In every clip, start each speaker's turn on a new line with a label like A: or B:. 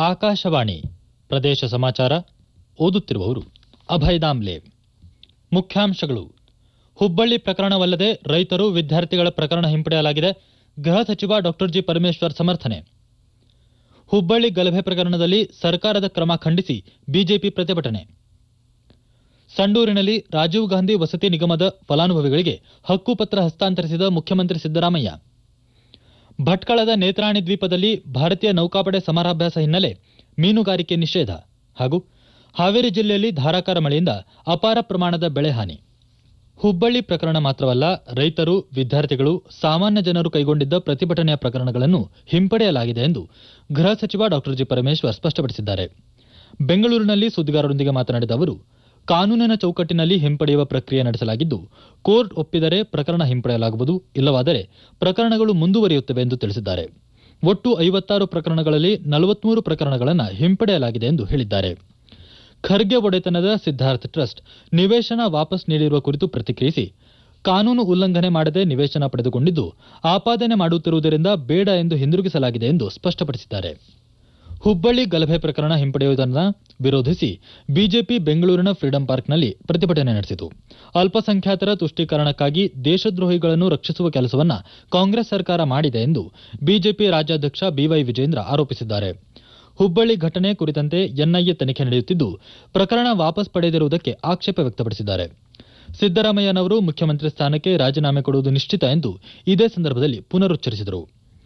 A: ಆಕಾಶವಾಣಿ ಪ್ರದೇಶ ಸಮಾಚಾರ ಓದುತ್ತಿರುವವರು ಅಭಯ್ ದಾಮ್ಲೆ ಮುಖ್ಯಾಂಶಗಳು ಹುಬ್ಬಳ್ಳಿ ಪ್ರಕರಣವಲ್ಲದೆ ರೈತರು ವಿದ್ಯಾರ್ಥಿಗಳ ಪ್ರಕರಣ ಹಿಂಪಡೆಯಲಾಗಿದೆ ಗೃಹ ಸಚಿವ ಡಾ ಜಿ ಪರಮೇಶ್ವರ್ ಸಮರ್ಥನೆ ಹುಬ್ಬಳ್ಳಿ ಗಲಭೆ ಪ್ರಕರಣದಲ್ಲಿ ಸರ್ಕಾರದ ಕ್ರಮ ಖಂಡಿಸಿ ಬಿಜೆಪಿ ಪ್ರತಿಭಟನೆ ಸಂಡೂರಿನಲ್ಲಿ ರಾಜೀವ್ ಗಾಂಧಿ ವಸತಿ ನಿಗಮದ ಫಲಾನುಭವಿಗಳಿಗೆ ಹಕ್ಕುಪತ್ರ ಹಸ್ತಾಂತರಿಸಿದ ಮುಖ್ಯಮಂತ್ರಿ ಸಿದ್ದರಾಮಯ್ಯ ಭಟ್ಕಳದ ನೇತ್ರಾಣಿ ದ್ವೀಪದಲ್ಲಿ ಭಾರತೀಯ ನೌಕಾಪಡೆ ಸಮರಾಭ್ಯಾಸ ಹಿನ್ನೆಲೆ ಮೀನುಗಾರಿಕೆ ನಿಷೇಧ ಹಾಗೂ ಹಾವೇರಿ ಜಿಲ್ಲೆಯಲ್ಲಿ ಧಾರಾಕಾರ ಮಳೆಯಿಂದ ಅಪಾರ ಪ್ರಮಾಣದ ಬೆಳೆ ಹಾನಿ ಹುಬ್ಬಳ್ಳಿ ಪ್ರಕರಣ ಮಾತ್ರವಲ್ಲ ರೈತರು ವಿದ್ಯಾರ್ಥಿಗಳು ಸಾಮಾನ್ಯ ಜನರು ಕೈಗೊಂಡಿದ್ದ ಪ್ರತಿಭಟನೆಯ ಪ್ರಕರಣಗಳನ್ನು ಹಿಂಪಡೆಯಲಾಗಿದೆ ಎಂದು ಗೃಹ ಸಚಿವ ಡಾ ಜಿ ಪರಮೇಶ್ವರ್ ಸ್ಪಷ್ಟಪಡಿಸಿದ್ದಾರೆ ಬೆಂಗಳೂರಿನಲ್ಲಿ ಸುದ್ದಿಗಾರರೊಂದಿಗೆ ಮಾತನಾಡಿದ ಅವರು ಕಾನೂನಿನ ಚೌಕಟ್ಟಿನಲ್ಲಿ ಹಿಂಪಡೆಯುವ ಪ್ರಕ್ರಿಯೆ ನಡೆಸಲಾಗಿದ್ದು ಕೋರ್ಟ್ ಒಪ್ಪಿದರೆ ಪ್ರಕರಣ ಹಿಂಪಡೆಯಲಾಗುವುದು ಇಲ್ಲವಾದರೆ ಪ್ರಕರಣಗಳು ಮುಂದುವರಿಯುತ್ತವೆ ಎಂದು ತಿಳಿಸಿದ್ದಾರೆ ಒಟ್ಟು ಐವತ್ತಾರು ಪ್ರಕರಣಗಳಲ್ಲಿ ನಲವತ್ಮೂರು ಪ್ರಕರಣಗಳನ್ನು ಹಿಂಪಡೆಯಲಾಗಿದೆ ಎಂದು ಹೇಳಿದ್ದಾರೆ ಖರ್ಗೆ ಒಡೆತನದ ಸಿದ್ದಾರ್ಥ ಟ್ರಸ್ಟ್ ನಿವೇಶನ ವಾಪಸ್ ನೀಡಿರುವ ಕುರಿತು ಪ್ರತಿಕ್ರಿಯಿಸಿ ಕಾನೂನು ಉಲ್ಲಂಘನೆ ಮಾಡದೆ ನಿವೇಶನ ಪಡೆದುಕೊಂಡಿದ್ದು ಆಪಾದನೆ ಮಾಡುತ್ತಿರುವುದರಿಂದ ಬೇಡ ಎಂದು ಹಿಂದಿರುಗಿಸಲಾಗಿದೆ ಎಂದು ಸ್ಪಷ್ಟಪಡಿಸಿದ್ದಾರೆ ಹುಬ್ಬಳ್ಳಿ ಗಲಭೆ ಪ್ರಕರಣ ಹಿಂಪಡೆಯುವುದನ್ನು ವಿರೋಧಿಸಿ ಬಿಜೆಪಿ ಬೆಂಗಳೂರಿನ ಫ್ರೀಡಂ ಪಾರ್ಕ್ನಲ್ಲಿ ಪ್ರತಿಭಟನೆ ನಡೆಸಿತು ಅಲ್ಪಸಂಖ್ಯಾತರ ತುಷ್ಟೀಕರಣಕ್ಕಾಗಿ ದೇಶದ್ರೋಹಿಗಳನ್ನು ರಕ್ಷಿಸುವ ಕೆಲಸವನ್ನ ಕಾಂಗ್ರೆಸ್ ಸರ್ಕಾರ ಮಾಡಿದೆ ಎಂದು ಬಿಜೆಪಿ ರಾಜ್ಯಾಧ್ಯಕ್ಷ ಬಿವೈ ವಿಜೇಂದ್ರ ಆರೋಪಿಸಿದ್ದಾರೆ ಹುಬ್ಬಳ್ಳಿ ಘಟನೆ ಕುರಿತಂತೆ ಎನ್ಐಎ ತನಿಖೆ ನಡೆಯುತ್ತಿದ್ದು ಪ್ರಕರಣ ವಾಪಸ್ ಪಡೆದಿರುವುದಕ್ಕೆ ಆಕ್ಷೇಪ ವ್ಯಕ್ತಪಡಿಸಿದ್ದಾರೆ ಸಿದ್ದರಾಮಯ್ಯನವರು ಮುಖ್ಯಮಂತ್ರಿ ಸ್ಥಾನಕ್ಕೆ ರಾಜೀನಾಮೆ ಕೊಡುವುದು ನಿಶ್ಚಿತ ಎಂದು ಇದೇ ಸಂದರ್ಭದಲ್ಲಿ ಪುನರುಚ್ಚರಿಸಿದರು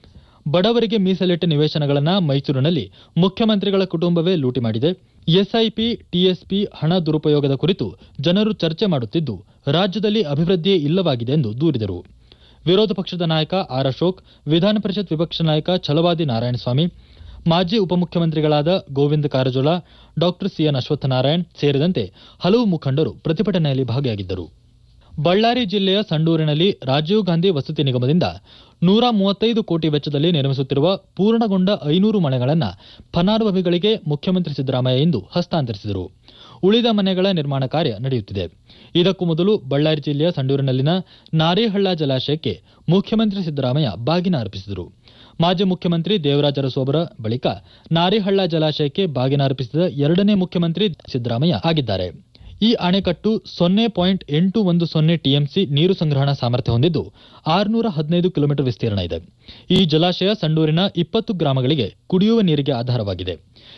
A: ಬಡವರಿಗೆ ಮೀಸಲಿಟ್ಟ ನಿವೇಶನಗಳನ್ನು ಮೈಸೂರಿನಲ್ಲಿ ಮುಖ್ಯಮಂತ್ರಿಗಳ ಕುಟುಂಬವೇ ಲೂಟಿ ಮಾಡಿದೆ ಎಸ್ಐಪಿ ಟಿಎಸ್ಪಿ ಹಣ ದುರುಪಯೋಗದ ಕುರಿತು ಜನರು ಚರ್ಚೆ ಮಾಡುತ್ತಿದ್ದು ರಾಜ್ಯದಲ್ಲಿ ಅಭಿವೃದ್ಧಿಯೇ ಇಲ್ಲವಾಗಿದೆ ಎಂದು ದೂರಿದರು ವಿರೋಧ ಪಕ್ಷದ ನಾಯಕ ಆರ್ ಅಶೋಕ್ ವಿಧಾನ ಪರಿಷತ್ ವಿಪಕ್ಷ ನಾಯಕ ಛಲವಾದಿ ನಾರಾಯಣಸ್ವಾಮಿ ಮಾಜಿ ಉಪಮುಖ್ಯಮಂತ್ರಿಗಳಾದ ಗೋವಿಂದ ಕಾರಜೋಳ ಡಾ ಸಿಎನ್ ಅಶ್ವತ್ಥನಾರಾಯಣ್ ಸೇರಿದಂತೆ ಹಲವು ಮುಖಂಡರು ಪ್ರತಿಭಟನೆಯಲ್ಲಿ ಭಾಗಿಯಾಗಿದ್ದರು ಬಳ್ಳಾರಿ ಜಿಲ್ಲೆಯ ಸಂಡೂರಿನಲ್ಲಿ ರಾಜೀವ್ ಗಾಂಧಿ ವಸತಿ ನಿಗಮದಿಂದ ನೂರ ಮೂವತ್ತೈದು ಕೋಟಿ ವೆಚ್ಚದಲ್ಲಿ ನಿರ್ಮಿಸುತ್ತಿರುವ ಪೂರ್ಣಗೊಂಡ ಐನೂರು ಮನೆಗಳನ್ನು ಫಲಾನುಭವಿಗಳಿಗೆ ಮುಖ್ಯಮಂತ್ರಿ ಸಿದ್ದರಾಮಯ್ಯ ಇಂದು ಹಸ್ತಾಂತರಿಸಿದರು ಉಳಿದ ಮನೆಗಳ ನಿರ್ಮಾಣ ಕಾರ್ಯ ನಡೆಯುತ್ತಿದೆ ಇದಕ್ಕೂ ಮೊದಲು ಬಳ್ಳಾರಿ ಜಿಲ್ಲೆಯ ಸಂಡೂರಿನಲ್ಲಿನ ನಾರೇಹಳ್ಳ ಜಲಾಶಯಕ್ಕೆ ಮುಖ್ಯಮಂತ್ರಿ ಸಿದ್ದರಾಮಯ್ಯ ಬಾಗಿನ ಅರ್ಪಿಸಿದರು ಮಾಜಿ ಮುಖ್ಯಮಂತ್ರಿ ದೇವರಾಜ ಅರಸು ಅವರ ಬಳಿಕ ನಾರೇಹಳ್ಳ ಜಲಾಶಯಕ್ಕೆ ಬಾಗಿನ ಅರ್ಪಿಸಿದ ಎರಡನೇ ಮುಖ್ಯಮಂತ್ರಿ ಸಿದ್ದರಾಮಯ್ಯ ಆಗಿದ್ದಾರೆ ಈ ಅಣೆಕಟ್ಟು ಸೊನ್ನೆ ಪಾಯಿಂಟ್ ಎಂಟು ಒಂದು ಸೊನ್ನೆ ಟಿಎಂಸಿ ನೀರು ಸಂಗ್ರಹಣಾ ಸಾಮರ್ಥ್ಯ ಹೊಂದಿದ್ದು ಆರುನೂರ ಹದಿನೈದು ಕಿಲೋಮೀಟರ್ ವಿಸ್ತೀರ್ಣ ಇದೆ ಈ ಜಲಾಶಯ ಸಂಡೂರಿನ ಇಪ್ಪತ್ತು ಗ್ರಾಮಗಳಿಗೆ ಕುಡಿಯುವ ನೀರಿಗೆ ಆಧಾರವಾಗಿದೆ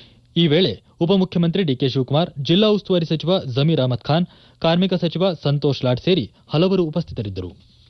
A: ಈ ವೇಳೆ ಉಪಮುಖ್ಯಮಂತ್ರಿ ಡಿಕೆ ಶಿವಕುಮಾರ್ ಜಿಲ್ಲಾ ಉಸ್ತುವಾರಿ ಸಚಿವ ಜಮೀರ್ ಅಹಮದ್ ಖಾನ್ ಕಾರ್ಮಿಕ ಸಚಿವ ಸಂತೋಷ್ ಲಾಡ್ ಸೇರಿ ಹಲವರು ಉಪಸ್ಥಿತರಿದ್ದರು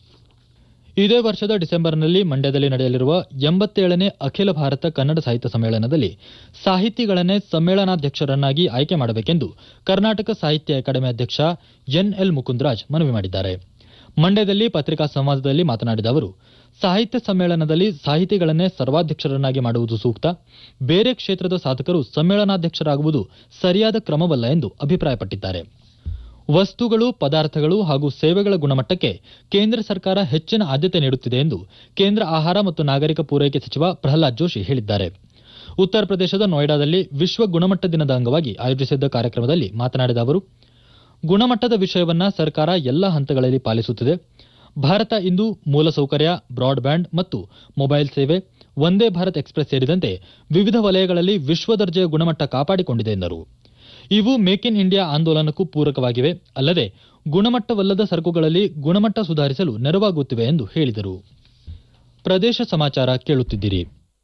A: ಇದೇ ವರ್ಷದ ಡಿಸೆಂಬರ್ನಲ್ಲಿ ಮಂಡ್ಯದಲ್ಲಿ ನಡೆಯಲಿರುವ ಎಂಬತ್ತೇಳನೇ ಅಖಿಲ ಭಾರತ ಕನ್ನಡ ಸಾಹಿತ್ಯ ಸಮ್ಮೇಳನದಲ್ಲಿ ಸಾಹಿತಿಗಳನ್ನೇ ಸಮ್ಮೇಳನಾಧ್ಯಕ್ಷರನ್ನಾಗಿ ಆಯ್ಕೆ ಮಾಡಬೇಕೆಂದು ಕರ್ನಾಟಕ ಸಾಹಿತ್ಯ ಅಕಾಡೆಮಿ ಅಧ್ಯಕ್ಷ ಎನ್ಎಲ್ ಮುಕುಂದರಾಜ್ ಮನವಿ ಮಾಡಿದ್ದಾರೆ ಮಂಡ್ಯದಲ್ಲಿ ಪತ್ರಿಕಾ ಸಂವಾದದಲ್ಲಿ ಮಾತನಾಡಿದ ಅವರು ಸಾಹಿತ್ಯ ಸಮ್ಮೇಳನದಲ್ಲಿ ಸಾಹಿತಿಗಳನ್ನೇ ಸರ್ವಾಧ್ಯಕ್ಷರನ್ನಾಗಿ ಮಾಡುವುದು ಸೂಕ್ತ ಬೇರೆ ಕ್ಷೇತ್ರದ ಸಾಧಕರು ಸಮ್ಮೇಳನಾಧ್ಯಕ್ಷರಾಗುವುದು ಸರಿಯಾದ ಕ್ರಮವಲ್ಲ ಎಂದು ಅಭಿಪ್ರಾಯಪಟ್ಟಿದ್ದಾರೆ ವಸ್ತುಗಳು ಪದಾರ್ಥಗಳು ಹಾಗೂ ಸೇವೆಗಳ ಗುಣಮಟ್ಟಕ್ಕೆ ಕೇಂದ್ರ ಸರ್ಕಾರ ಹೆಚ್ಚಿನ ಆದ್ಯತೆ ನೀಡುತ್ತಿದೆ ಎಂದು ಕೇಂದ್ರ ಆಹಾರ ಮತ್ತು ನಾಗರಿಕ ಪೂರೈಕೆ ಸಚಿವ ಪ್ರಹ್ಲಾದ್ ಜೋಶಿ ಹೇಳಿದ್ದಾರೆ ಉತ್ತರ ಪ್ರದೇಶದ ನೋಯ್ಡಾದಲ್ಲಿ ವಿಶ್ವ ಗುಣಮಟ್ಟ ದಿನದ ಅಂಗವಾಗಿ ಆಯೋಜಿಸಿದ್ದ ಕಾರ್ಯಕ್ರಮದಲ್ಲಿ ಮಾತನಾಡಿದ ಅವರು ಗುಣಮಟ್ಟದ ವಿಷಯವನ್ನ ಸರ್ಕಾರ ಎಲ್ಲ ಹಂತಗಳಲ್ಲಿ ಪಾಲಿಸುತ್ತಿದೆ ಭಾರತ ಇಂದು ಮೂಲಸೌಕರ್ಯ ಬ್ರಾಡ್ಬ್ಯಾಂಡ್ ಮತ್ತು ಮೊಬೈಲ್ ಸೇವೆ ವಂದೇ ಭಾರತ್ ಎಕ್ಸ್ಪ್ರೆಸ್ ಸೇರಿದಂತೆ ವಿವಿಧ ವಲಯಗಳಲ್ಲಿ ವಿಶ್ವ ದರ್ಜೆಯ ಗುಣಮಟ್ಟ ಕಾಪಾಡಿಕೊಂಡಿದೆ ಎಂದರು ಇವು ಮೇಕ್ ಇನ್ ಇಂಡಿಯಾ ಆಂದೋಲನಕ್ಕೂ ಪೂರಕವಾಗಿವೆ ಅಲ್ಲದೆ ಗುಣಮಟ್ಟವಲ್ಲದ ಸರಕುಗಳಲ್ಲಿ ಗುಣಮಟ್ಟ ಸುಧಾರಿಸಲು ನೆರವಾಗುತ್ತಿವೆ ಎಂದು ಹೇಳಿದರು ಪ್ರದೇಶ ಸಮಾಚಾರ ಕೇಳುತ್ತಿದ್ದೀರಿ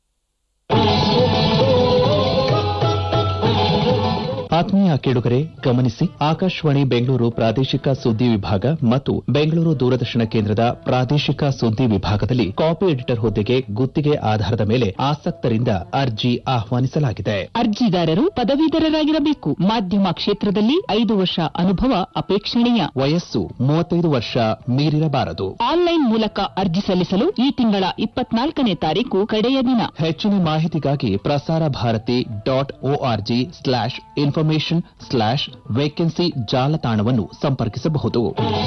B: ಆತ್ಮೀಯ ಕೇಳುಗರೆ ಗಮನಿಸಿ ಆಕಾಶವಾಣಿ ಬೆಂಗಳೂರು ಪ್ರಾದೇಶಿಕ ಸುದ್ದಿ ವಿಭಾಗ ಮತ್ತು ಬೆಂಗಳೂರು ದೂರದರ್ಶನ ಕೇಂದ್ರದ ಪ್ರಾದೇಶಿಕ ಸುದ್ದಿ ವಿಭಾಗದಲ್ಲಿ ಕಾಪಿ ಎಡಿಟರ್ ಹುದ್ದೆಗೆ ಗುತ್ತಿಗೆ ಆಧಾರದ ಮೇಲೆ ಆಸಕ್ತರಿಂದ ಅರ್ಜಿ ಆಹ್ವಾನಿಸಲಾಗಿದೆ
C: ಅರ್ಜಿದಾರರು ಪದವೀಧರರಾಗಿರಬೇಕು ಮಾಧ್ಯಮ ಕ್ಷೇತ್ರದಲ್ಲಿ ಐದು ವರ್ಷ ಅನುಭವ ಅಪೇಕ್ಷಣೀಯ
B: ವಯಸ್ಸು ಮೂವತ್ತೈದು ವರ್ಷ ಮೀರಿರಬಾರದು
C: ಆನ್ಲೈನ್ ಮೂಲಕ ಅರ್ಜಿ ಸಲ್ಲಿಸಲು ಈ ತಿಂಗಳ ಇಪ್ಪತ್ನಾಲ್ಕನೇ ತಾರೀಕು ಕಡೆಯ ದಿನ
B: ಹೆಚ್ಚಿನ ಮಾಹಿತಿಗಾಗಿ Prasar Bharati dot org slash information slash vacancy ಜಾಲತಾಣವನ್ನು ಸಂಪರ್ಕಿಸಬಹುದು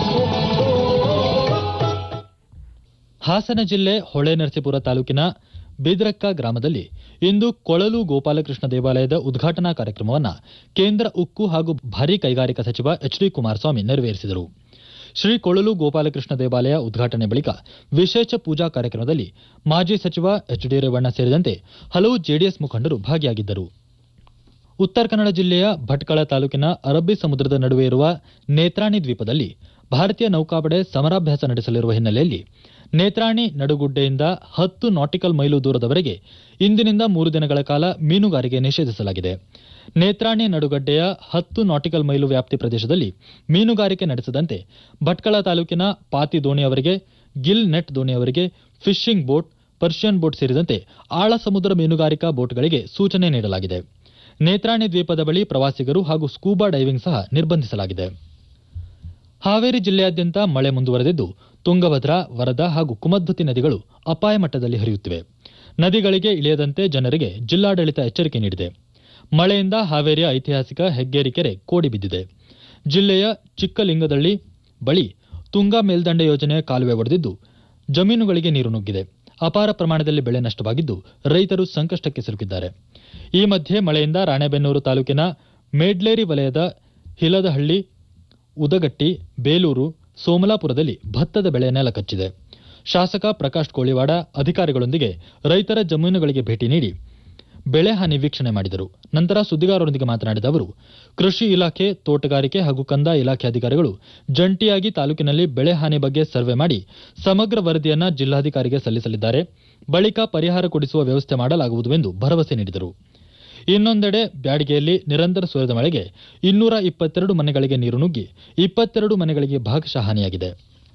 A: ಹಾಸನ ಜಿಲ್ಲೆ ಹೊಳೆನರಸೀಪುರ ತಾಲೂಕಿನ ಬಿದ್ರಕ್ಕ ಗ್ರಾಮದಲ್ಲಿ ಇಂದು ಕೊಳಲು ಗೋಪಾಲಕೃಷ್ಣ ದೇವಾಲಯದ ಉದ್ಘಾಟನಾ ಕಾರ್ಯಕ್ರಮವನ್ನು ಕೇಂದ್ರ ಉಕ್ಕು ಹಾಗೂ ಭಾರೀ ಕೈಗಾರಿಕಾ ಸಚಿವ ಎಚ್ ಡಿ ಕುಮಾರಸ್ವಾಮಿ ನೆರವೇರಿಸಿದರು ಶ್ರೀ ಕೊಳಲು ಗೋಪಾಲಕೃಷ್ಣ ದೇವಾಲಯ ಉದ್ಘಾಟನೆ ಬಳಿಕ ವಿಶೇಷ ಪೂಜಾ ಕಾರ್ಯಕ್ರಮದಲ್ಲಿ ಮಾಜಿ ಸಚಿವ ಎಚ್ ಡಿ ರೇವಣ್ಣ ಸೇರಿದಂತೆ ಹಲವು ಜೆಡಿಎಸ್ ಮುಖಂಡರು ಭಾಗಿಯಾಗಿದ್ದರು ಉತ್ತರ ಕನ್ನಡ ಜಿಲ್ಲೆಯ ಭಟ್ಕಳ ತಾಲೂಕಿನ ಅರಬ್ಬಿ ಸಮುದ್ರದ ನಡುವೆ ಇರುವ ನೇತ್ರಾಣಿ ದ್ವೀಪದಲ್ಲಿ ಭಾರತೀಯ ನೌಕಾಪಡೆ ಸಮರಾಭ್ಯಾಸ ನಡೆಸಲಿರುವ ಹಿನ್ನೆಲೆಯಲ್ಲಿ ನೇತ್ರಾಣಿ ನಡುಗುಡ್ಡೆಯಿಂದ ಹತ್ತು ನಾಟಿಕಲ್ ಮೈಲು ದೂರದವರೆಗೆ ಇಂದಿನಿಂದ ಮೂರು ದಿನಗಳ ಕಾಲ ಮೀನುಗಾರಿಕೆ ನಿಷೇಧಿಸಲಾಗಿದೆ ನೇತ್ರಾಣಿ ನಡುಗಡ್ಡೆಯ ಹತ್ತು ನಾಟಿಕಲ್ ಮೈಲು ವ್ಯಾಪ್ತಿ ಪ್ರದೇಶದಲ್ಲಿ ಮೀನುಗಾರಿಕೆ ನಡೆಸದಂತೆ ಭಟ್ಕಳ ತಾಲೂಕಿನ ಪಾತಿ ದೋಣಿಯವರಿಗೆ ಗಿಲ್ ನೆಟ್ ದೋಣಿಯವರಿಗೆ ಫಿಶಿಂಗ್ ಬೋಟ್ ಪರ್ಷಿಯನ್ ಬೋಟ್ ಸೇರಿದಂತೆ ಆಳ ಸಮುದ್ರ ಮೀನುಗಾರಿಕಾ ಬೋಟ್ಗಳಿಗೆ ಸೂಚನೆ ನೀಡಲಾಗಿದೆ ನೇತ್ರಾಣಿ ದ್ವೀಪದ ಬಳಿ ಪ್ರವಾಸಿಗರು ಹಾಗೂ ಸ್ಕೂಬಾ ಡೈವಿಂಗ್ ಸಹ ನಿರ್ಬಂಧಿಸಲಾಗಿದೆ ಹಾವೇರಿ ಜಿಲ್ಲೆಯಾದ್ಯಂತ ಮಳೆ ಮುಂದುವರೆದಿದ್ದು ತುಂಗಭದ್ರಾ ವರದಾ ಹಾಗೂ ಕುಮದ್ವತಿ ನದಿಗಳು ಅಪಾಯ ಮಟ್ಟದಲ್ಲಿ ಹರಿಯುತ್ತಿವೆ ನದಿಗಳಿಗೆ ಇಳಿಯದಂತೆ ಜನರಿಗೆ ಜಿಲ್ಲಾಡಳಿತ ಎಚ್ಚರಿಕೆ ನೀಡಿದೆ ಮಳೆಯಿಂದ ಹಾವೇರಿಯ ಐತಿಹಾಸಿಕ ಹೆಗ್ಗೇರಿ ಕೆರೆ ಕೋಡಿ ಬಿದ್ದಿದೆ ಜಿಲ್ಲೆಯ ಚಿಕ್ಕಲಿಂಗದಳ್ಳಿ ಬಳಿ ತುಂಗಾ ಮೇಲ್ದಂಡೆ ಯೋಜನೆಯ ಕಾಲುವೆ ಒಡೆದಿದ್ದು ಜಮೀನುಗಳಿಗೆ ನೀರು ನುಗ್ಗಿದೆ ಅಪಾರ ಪ್ರಮಾಣದಲ್ಲಿ ಬೆಳೆ ನಷ್ಟವಾಗಿದ್ದು ರೈತರು ಸಂಕಷ್ಟಕ್ಕೆ ಸಿಲುಕಿದ್ದಾರೆ ಈ ಮಧ್ಯೆ ಮಳೆಯಿಂದ ರಾಣೆಬೆನ್ನೂರು ತಾಲೂಕಿನ ಮೇಡ್ಲೇರಿ ವಲಯದ ಹಿಲದಹಳ್ಳಿ ಉದಗಟ್ಟಿ ಬೇಲೂರು ಸೋಮಲಾಪುರದಲ್ಲಿ ಭತ್ತದ ಬೆಳೆ ನೆಲ ಕಚ್ಚಿದೆ ಶಾಸಕ ಪ್ರಕಾಶ್ ಕೋಳಿವಾಡ ಅಧಿಕಾರಿಗಳೊಂದಿಗೆ ರೈತರ ಜಮೀನುಗಳಿಗೆ ಭೇಟಿ ನೀಡಿ ಬೆಳೆ ಹಾನಿ ವೀಕ್ಷಣೆ ಮಾಡಿದರು ನಂತರ ಸುದ್ದಿಗಾರರೊಂದಿಗೆ ಮಾತನಾಡಿದ ಅವರು ಕೃಷಿ ಇಲಾಖೆ ತೋಟಗಾರಿಕೆ ಹಾಗೂ ಕಂದಾಯ ಇಲಾಖೆ ಅಧಿಕಾರಿಗಳು ಜಂಟಿಯಾಗಿ ತಾಲೂಕಿನಲ್ಲಿ ಬೆಳೆ ಹಾನಿ ಬಗ್ಗೆ ಸರ್ವೆ ಮಾಡಿ ಸಮಗ್ರ ವರದಿಯನ್ನ ಜಿಲ್ಲಾಧಿಕಾರಿಗೆ ಸಲ್ಲಿಸಲಿದ್ದಾರೆ ಬಳಿಕ ಪರಿಹಾರ ಕೊಡಿಸುವ ವ್ಯವಸ್ಥೆ ಮಾಡಲಾಗುವುದು ಎಂದು ಭರವಸೆ ನೀಡಿದರು ಇನ್ನೊಂದೆಡೆ ಬ್ಯಾಡಿಗೆಯಲ್ಲಿ ನಿರಂತರ ಸುರಿದ ಮಳೆಗೆ ಇನ್ನೂರ ಇಪ್ಪತ್ತೆರಡು ಮನೆಗಳಿಗೆ ನೀರು ನುಗ್ಗಿ ಇಪ್ಪತ್ತೆರಡು ಮನೆಗಳಿಗೆ ಭಾಗಶಃ ಹಾನಿಯಾಗಿದೆ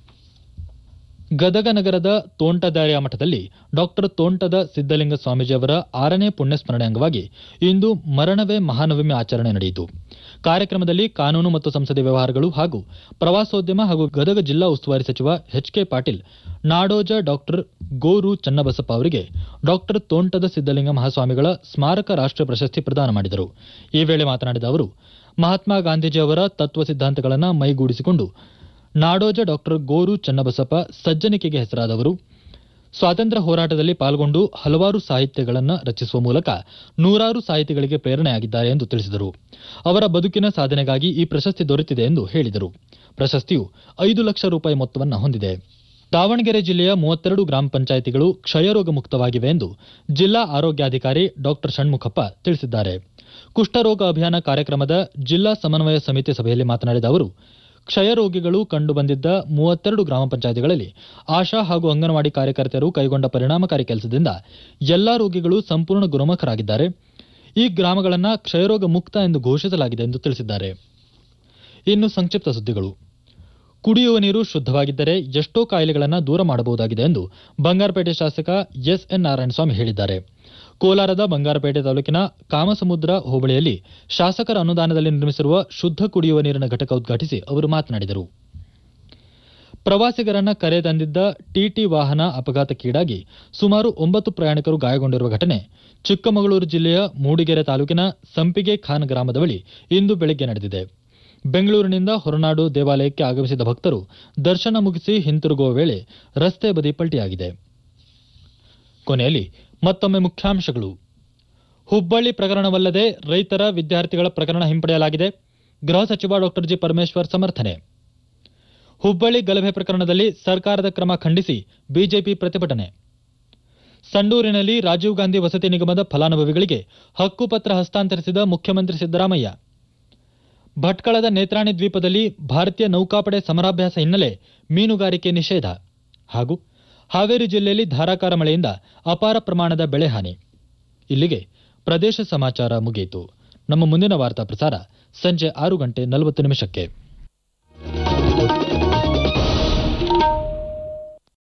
A: ಗದಗ ನಗರದ ತೋಂಟದಾರ್ಯ ಮಠದಲ್ಲಿ ಡಾಕ್ಟರ್ ತೋಂಟದ ಸಿದ್ದಲಿಂಗ ಸ್ವಾಮೀಜಿಯವರ ಆರನೇ ಪುಣ್ಯಸ್ಮರಣೆ ಅಂಗವಾಗಿ ಇಂದು ಮರಣವೇ ಮಹಾನವಮಿ ಆಚರಣೆ ನಡೆಯಿತು ಕಾರ್ಯಕ್ರಮದಲ್ಲಿ ಕಾನೂನು ಮತ್ತು ಸಂಸದೀಯ ವ್ಯವಹಾರಗಳು ಹಾಗೂ ಪ್ರವಾಸೋದ್ಯಮ ಹಾಗೂ ಗದಗ ಜಿಲ್ಲಾ ಉಸ್ತುವಾರಿ ಸಚಿವ H K Patil Nadoja doctor Goru Channabasappa ಅವರಿಗೆ ಡಾಕ್ಟರ್ ತೋಂಟದ ಸಿದ್ದಲಿಂಗ ಮಹಾಸ್ವಾಮಿಗಳ ಸ್ಮಾರಕ ರಾಷ್ಟ್ರೀಯ ಪ್ರಶಸ್ತಿ ಪ್ರದಾನ ಮಾಡಿದರು ಈ ವೇಳೆ ಮಾತನಾಡಿದ ಅವರು ಮಹಾತ್ಮ ಗಾಂಧೀಜಿ ಅವರ ತತ್ವ ಸಿದ್ಧಾಂತಗಳನ್ನು ಮೈಗೂಡಿಸಿಕೊಂಡು ನಾಡೋಜ ಡಾಕ್ಟರ್ ಗೋರು ಚನ್ನಬಸಪ್ಪ ಸಜ್ಜನಿಕೆಗೆ ಹೆಸರಾದವರು ಸ್ವಾತಂತ್ರ್ಯ ಹೋರಾಟದಲ್ಲಿ ಪಾಲ್ಗೊಂಡು ಹಲವಾರು ಸಾಹಿತ್ಯಗಳನ್ನು ರಚಿಸುವ ಮೂಲಕ ನೂರಾರು ಸಾಹಿತಿಗಳಿಗೆ ಪ್ರೇರಣೆಯಾಗಿದ್ದಾರೆ ಎಂದು ತಿಳಿಸಿದರು ಅವರ ಬದುಕಿನ ಸಾಧನೆಗಾಗಿ ಈ ಪ್ರಶಸ್ತಿ ದೊರೆತಿದೆ ಎಂದು ಹೇಳಿದರು ಪ್ರಶಸ್ತಿಯು ಐದು ಲಕ್ಷ ರೂಪಾಯಿ ಮೊತ್ತವನ್ನು ಹೊಂದಿದೆ ದಾವಣಗೆರೆ ಜಿಲ್ಲೆಯ ಮೂವತ್ತೆರಡು ಗ್ರಾಮ ಪಂಚಾಯಿತಿಗಳು ಕ್ಷಯರೋಗ ಮುಕ್ತವಾಗಿವೆ ಎಂದು ಜಿಲ್ಲಾ ಆರೋಗ್ಯಾಧಿಕಾರಿ ಡಾಕ್ಟರ್ ಷಣ್ಮುಖಪ್ಪ ತಿಳಿಸಿದ್ದಾರೆ ಕುಷ್ಠರೋಗ ಅಭಿಯಾನ ಕಾರ್ಯಕ್ರಮದ ಜಿಲ್ಲಾ ಸಮನ್ವಯ ಸಮಿತಿ ಸಭೆಯಲ್ಲಿ ಮಾತನಾಡಿದ ಅವರು ಕ್ಷಯರೋಗಿಗಳು ಕಂಡುಬಂದಿದ್ದ ಮೂವತ್ತೆರಡು ಗ್ರಾಮ ಪಂಚಾಯಿತಿಗಳಲ್ಲಿ ಆಶಾ ಹಾಗೂ ಅಂಗನವಾಡಿ ಕಾರ್ಯಕರ್ತೆಯರು ಕೈಗೊಂಡ ಪರಿಣಾಮಕಾರಿ ಕೆಲಸದಿಂದ ಎಲ್ಲಾ ರೋಗಿಗಳು ಸಂಪೂರ್ಣ ಗುಣಮುಖರಾಗಿದ್ದಾರೆ ಈ ಗ್ರಾಮಗಳನ್ನು ಕ್ಷಯರೋಗ ಮುಕ್ತ ಎಂದು ಘೋಷಿಸಲಾಗಿದೆ ಎಂದು ತಿಳಿಸಿದ್ದಾರೆ ಇನ್ನು ಸಂಕ್ಷಿಪ್ತ ಸುದ್ದಿಗಳು ಕುಡಿಯುವ ನೀರು ಶುದ್ಧವಾಗಿದ್ದರೆ ಎಷ್ಟೋ ಕಾಯಿಲೆಗಳನ್ನು ದೂರ ಮಾಡಬಹುದಾಗಿದೆ ಎಂದು ಬಂಗಾರಪೇಟೆ ಶಾಸಕ ಎಸ್ಎನ್ ನಾರಾಯಣಸ್ವಾಮಿ ಹೇಳಿದ್ದಾರೆ ಕೋಲಾರದ ಬಂಗಾರಪೇಟೆ ತಾಲೂಕಿನ ಕಾಮಸಮುದ್ರ ಹೋಬಳಿಯಲ್ಲಿ ಶಾಸಕರ ಅನುದಾನದಲ್ಲಿ ನಿರ್ಮಿಸಿರುವ ಶುದ್ಧ ಕುಡಿಯುವ ನೀರಿನ ಘಟಕ ಉದ್ಘಾಟಿಸಿ ಅವರು ಮಾತನಾಡಿದರು ಪ್ರವಾಸಿಗರನ್ನ ಕರೆ ತಂದಿದ್ದ ಟಿಟಿ ವಾಹನ ಅಪಘಾತಕ್ಕೀಡಾಗಿ ಸುಮಾರು ಒಂಬತ್ತು ಪ್ರಯಾಣಿಕರು ಗಾಯಗೊಂಡಿರುವ ಘಟನೆ ಚಿಕ್ಕಮಗಳೂರು ಜಿಲ್ಲೆಯ ಮೂಡಿಗೆರೆ ತಾಲೂಕಿನ ಸಂಪಿಗೆ ಖಾನ್ ಗ್ರಾಮದ ಬಳಿ ಇಂದು ಬೆಳಗ್ಗೆ ನಡೆದಿದೆ ಬೆಂಗಳೂರಿನಿಂದ ಹೊರನಾಡು ದೇವಾಲಯಕ್ಕೆ ಆಗಮಿಸಿದ ಭಕ್ತರು ದರ್ಶನ ಮುಗಿಸಿ ಹಿಂತಿರುಗುವ ವೇಳೆ ರಸ್ತೆ ಬದಿ ಪಲ್ಟಿಯಾಗಿದೆ ಕೊನೆಯಲ್ಲಿ ಮತ್ತೊಮ್ಮೆ ಮುಖ್ಯಾಂಶಗಳು ಹುಬ್ಬಳ್ಳಿ ಪ್ರಕರಣವಲ್ಲದೆ ರೈತರ ವಿದ್ಯಾರ್ಥಿಗಳ ಪ್ರಕರಣ ಹಿಂಪಡೆಯಲಾಗಿದೆ ಗೃಹ ಸಚಿವ ಡಾಕ್ಟರ್ ಜಿ ಪರಮೇಶ್ವರ್ ಸಮರ್ಥನೆ ಹುಬ್ಬಳ್ಳಿ ಗಲಭೆ ಪ್ರಕರಣದಲ್ಲಿ ಸರ್ಕಾರದ ಕ್ರಮ ಖಂಡಿಸಿ ಬಿಜೆಪಿ ಪ್ರತಿಭಟನೆ ಸಂಡೂರಿನಲ್ಲಿ ರಾಜೀವ್ ಗಾಂಧಿ ವಸತಿ ನಿಗಮದ ಫಲಾನುಭವಿಗಳಿಗೆ ಹಕ್ಕುಪತ್ರ ಹಸ್ತಾಂತರಿಸಿದ ಮುಖ್ಯಮಂತ್ರಿ ಸಿದ್ದರಾಮಯ್ಯ ಭಟ್ಕಳದ ನೇತ್ರಾಣಿ ದ್ವೀಪದಲ್ಲಿ ಭಾರತೀಯ ನೌಕಾಪಡೆ ಸಮರಾಭ್ಯಾಸ ಹಿನ್ನೆಲೆ ಮೀನುಗಾರಿಕೆ ನಿಷೇಧ ಹಾಗೂ ಹಾವೇರಿ ಜಿಲ್ಲೆಯಲ್ಲಿ ಧಾರಾಕಾರ ಮಳೆಯಿಂದ ಅಪಾರ ಪ್ರಮಾಣದ ಬೆಳೆ ಹಾನಿ ಇಲ್ಲಿಗೆ ಪ್ರದೇಶ ಸಮಾಚಾರ ಮುಗಿಯಿತು ನಮ್ಮ ಮುಂದಿನ ವಾರ್ತಾ ಪ್ರಸಾರ ಸಂಜೆ ಆರು ಗಂಟೆ ನಲವತ್ತು ನಿಮಿಷಕ್ಕೆ